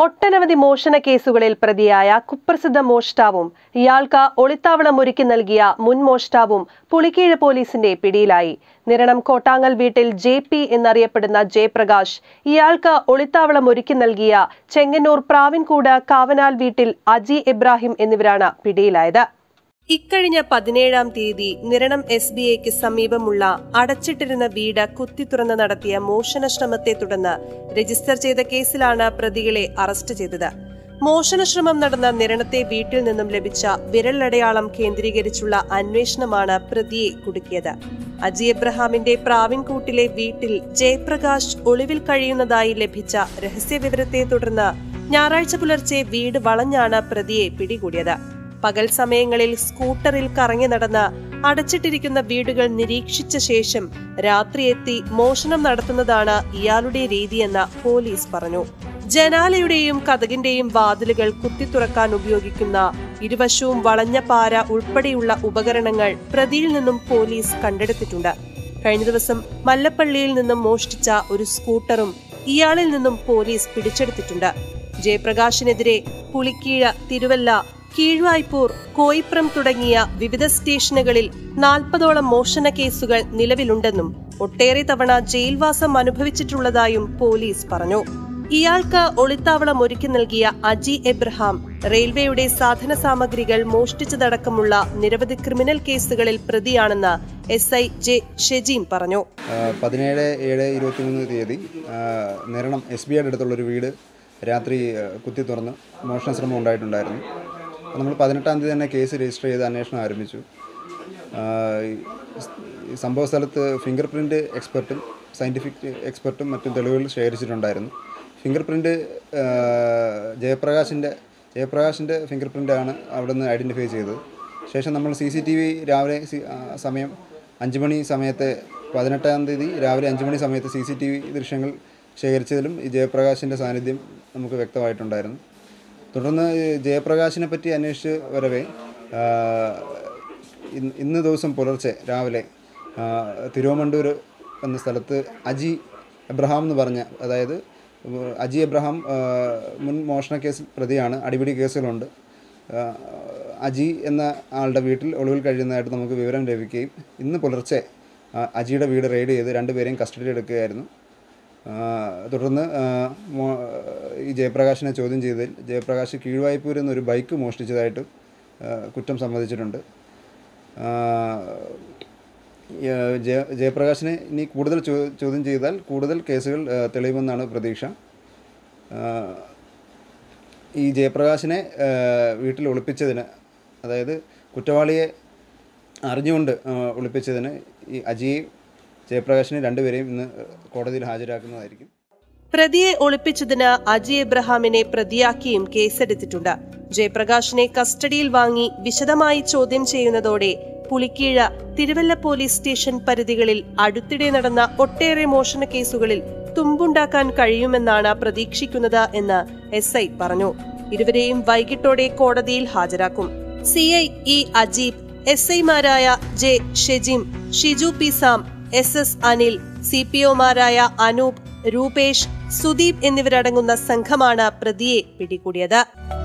ഒട്ടനവധി മോഷണ കേസുകളിൽ പ്രതിയായ കുപ്രസിദ്ധ മോഷ്ടാവും ഇയാൾക്ക് ഒളിത്താവളം ഒരുക്കി നൽകിയ മുൻ മോഷ്ടാവും പുളിക്കീഴ് പോലീസിന്റെ പിടിയിലായി നിരണം കോട്ടാങ്ങൽ വീട്ടിൽ ജെ പി എന്നറിയപ്പെടുന്ന ജയപ്രകാശ് ഇയാൾക്ക് ഒളിത്താവളം ഒരുക്കി നൽകിയ ചെങ്ങന്നൂർ പ്രാവിൻകൂട് കാവനാൽ വീട്ടിൽ അജി ഇബ്രാഹിം എന്നിവരാണ് പിടിയിലായത് ഇക്കഴിഞ്ഞ പതിനേഴാം തീയതി നിരണം എസ് ബി ഐക്ക് സമീപമുള്ള അടച്ചിട്ടിരുന്ന വീട് കുത്തിത്തുറന്ന് നടത്തിയ മോഷണ ശ്രമത്തെ തുടർന്ന് രജിസ്റ്റർ ചെയ്ത കേസിലാണ് പ്രതികളെ അറസ്റ്റ് ചെയ്തത് മോഷണശ്രമം നടന്ന നിരണത്തെ വീട്ടിൽ നിന്നും ലഭിച്ച വിരലടയാളം കേന്ദ്രീകരിച്ചുള്ള അന്വേഷണമാണ് പ്രതിയെ കുടുക്കിയത് അജി എബ്രഹാമിന്റെ പ്രാവിൻകൂട്ടിലെ വീട്ടിൽ ജയപ്രകാശ് ഒളിവിൽ കഴിയുന്നതായി ലഭിച്ച രഹസ്യവിവരത്തെ തുടർന്ന് ഞായറാഴ്ച പുലർച്ചെ വീട് വളഞ്ഞാണ് പ്രതിയെ പിടികൂടിയത് പകൽ സമയങ്ങളിൽ സ്കൂട്ടറിൽ കറങ്ങി നടന്ന് അടച്ചിട്ടിരിക്കുന്ന വീടുകൾ നിരീക്ഷിച്ച ശേഷം രാത്രി എത്തി മോഷണം നടത്തുന്നതാണ് ഇയാളുടെ രീതിയെന്ന് പോലീസ് പറഞ്ഞു ജനാലയുടെയും കഥകിന്റെയും വാതിലുകൾ കുത്തിത്തുറക്കാൻ ഉപയോഗിക്കുന്ന ഇരുവശവും വളഞ്ഞ പാര ഉൾപ്പെടെയുള്ള ഉപകരണങ്ങൾ പ്രതിയിൽ നിന്നും പോലീസ് കണ്ടെടുത്തിട്ടുണ്ട് കഴിഞ്ഞ ദിവസം മല്ലപ്പള്ളിയിൽ നിന്നും മോഷ്ടിച്ച ഒരു സ്കൂട്ടറും ഇയാളിൽ നിന്നും പോലീസ് പിടിച്ചെടുത്തിട്ടുണ്ട് ജയപ്രകാശിനെതിരെ പുളിക്കീഴ തിരുവല്ല കീഴ്വായ്പൂർ കോയിപ്രം തുടങ്ങിയ വിവിധ സ്റ്റേഷനുകളിൽ നാൽപ്പതോളം മോഷണ കേസുകൾ നിലവിലുണ്ടെന്നും ഒട്ടേറെ തവണ ജയിൽവാസം അനുഭവിച്ചിട്ടുള്ളതായും പോലീസ് പറഞ്ഞു ഇയാൾക്ക് ഒളിത്താവളം ഒരുക്കി നൽകിയ അജി എബ്രഹാം റെയിൽവേയുടെ സാധന സാമഗ്രികൾ മോഷ്ടിച്ചതടക്കമുള്ള നിരവധി ക്രിമിനൽ കേസുകളിൽ പ്രതിയാണെന്ന് എസ് ഐ ജെ ഷെജീൻ പറഞ്ഞു ആ, പതിനേഴ് ഏഴ് ഇരുപത്തിമൂന്ന് തീയതി ആ, നിരണം എസ് ബി ഐയുടെ അടുത്തുള്ളൊരു വീട് രാത്രി ആ, കുത്തി തുറന്ന് മോഷണ ശ്രമം ഉണ്ടായിട്ടുണ്ടായിരുന്നു അപ്പോൾ നമ്മൾ പതിനെട്ടാം തീയതി തന്നെ കേസ് രജിസ്റ്റർ ചെയ്ത് അന്വേഷണം ആരംഭിച്ചു ആ, ഈ സ്- ഈ സംഭവ സ്ഥലത്ത് ഫിംഗർ പ്രിൻറ്റ് എക്സ്പെർട്ടും സയൻറ്റിഫിക് എക്സ്പെർട്ടും മറ്റും തെളിവുകൾ ശേഖരിച്ചിട്ടുണ്ടായിരുന്നു ഫിംഗർ പ്രിൻറ്റ് ജയപ്രകാശിൻ്റെ ജയപ്രകാശിൻ്റെ ഫിംഗർ പ്രിൻ്റാണ് അവിടെ നിന്ന് ഐഡൻറ്റിഫൈ ചെയ്തത് ശേഷം നമ്മൾ സി സി ടി വി രാവിലെ സി- ആ, സമയം അഞ്ച് മണി സമയത്ത് പതിനെട്ടാം തീയതി രാവിലെ അഞ്ച് മണി സമയത്ത് സി സി ടി വി ദൃശ്യങ്ങൾ ശേഖരിച്ചതിലും ഈ ജയപ്രകാശിൻ്റെ സാന്നിധ്യം നമുക്ക് വ്യക്തമായിട്ടുണ്ടായിരുന്നു തുടർന്ന് ഈ ജയപ്രകാശിനെ പറ്റി അന്വേഷിച്ച് വരവേ ആ, ഇന്ന് ഇന്ന് ദിവസം പുലർച്ചെ രാവിലെ ആ, തിരുവമണ്ടൂർ എന്ന സ്ഥലത്ത് അജി എബ്രഹാം എന്ന് പറഞ്ഞ അതായത് അജി എബ്രഹാം ആ, മുൻ മോഷണ കേസിൽ പ്രതിയാണ് അടിപിടി കേസുകളുണ്ട് ആ, അജി എന്ന ആളുടെ വീട്ടിൽ ഒളിവിൽ കഴിയുന്നതായിട്ട് നമുക്ക് വിവരം ലഭിക്കുകയും ഇന്ന് പുലർച്ചെ ആ, അജിയുടെ വീട് റെയ്ഡ് ചെയ്ത് രണ്ടുപേരെയും കസ്റ്റഡിയിൽ എടുക്കുകയായിരുന്നു ആ, തുടർന്ന് ആ, മോ- ഈ ജയപ്രകാശിനെ ചോദ്യം ചെയ്തതിൽ ജയപ്രകാശ് കീഴ്വായ്പൂരിൽ നിന്ന് ഒരു ബൈക്ക് മോഷ്ടിച്ചതായിട്ട് ആ, കുറ്റം സമ്മതിച്ചിട്ടുണ്ട് ആ, ഈ, ജയ ജയപ്രകാശിനെ ഇനി കൂടുതൽ ചോ- ചോദ്യം ചെയ്താൽ കൂടുതൽ കേസുകൾ ആ, തെളിയുമെന്നാണ് പ്രതീക്ഷ ആ, ഈ ജയപ്രകാശിനെ ആ, വീട്ടിൽ ഒളിപ്പിച്ചതിന് അതായത് കുറ്റവാളിയെ അറിഞ്ഞുകൊണ്ട് ആ, ഒളിപ്പിച്ചതിന് ഈ അജിയെയും ജയപ്രകാശിനെ രണ്ടുപേരെയും ഇന്ന് കോടതിയിൽ ഹാജരാക്കുന്നതായിരിക്കും പ്രതിയെ ഒളിപ്പിച്ചതിന് അജി എബ്രഹാമിനെ പ്രതിയാക്കിയും കേസെടുത്തിട്ടുണ്ട് ജയപ്രകാശിനെ കസ്റ്റഡിയിൽ വാങ്ങി വിശദമായി ചോദ്യം ചെയ്യുന്നതോടെ പുളിക്കീഴ തിരുവല്ല പോലീസ് സ്റ്റേഷൻ പരിധികളിൽ അടുത്തിടെ നടന്ന ഒട്ടേറെ മോഷണ കേസുകളിൽ തുമ്പുണ്ടാക്കാൻ കഴിയുമെന്നാണ് പ്രതീക്ഷിക്കുന്നത് എന്ന് എസ് ഐ പറഞ്ഞു ഇരുവരെയും വൈകിട്ടോടെ കോടതിയിൽ ഹാജരാക്കും C I E Ajeeb S ഐമാരായ J Shejim Shiju P Sam S S Anil C P ഒമാരായ അനൂപ് രൂപേഷ് സുദീപ് എന്നിവരടങ്ങുന്ന സംഘമാണ് പ്രതിയെ പിടികൂടിയത്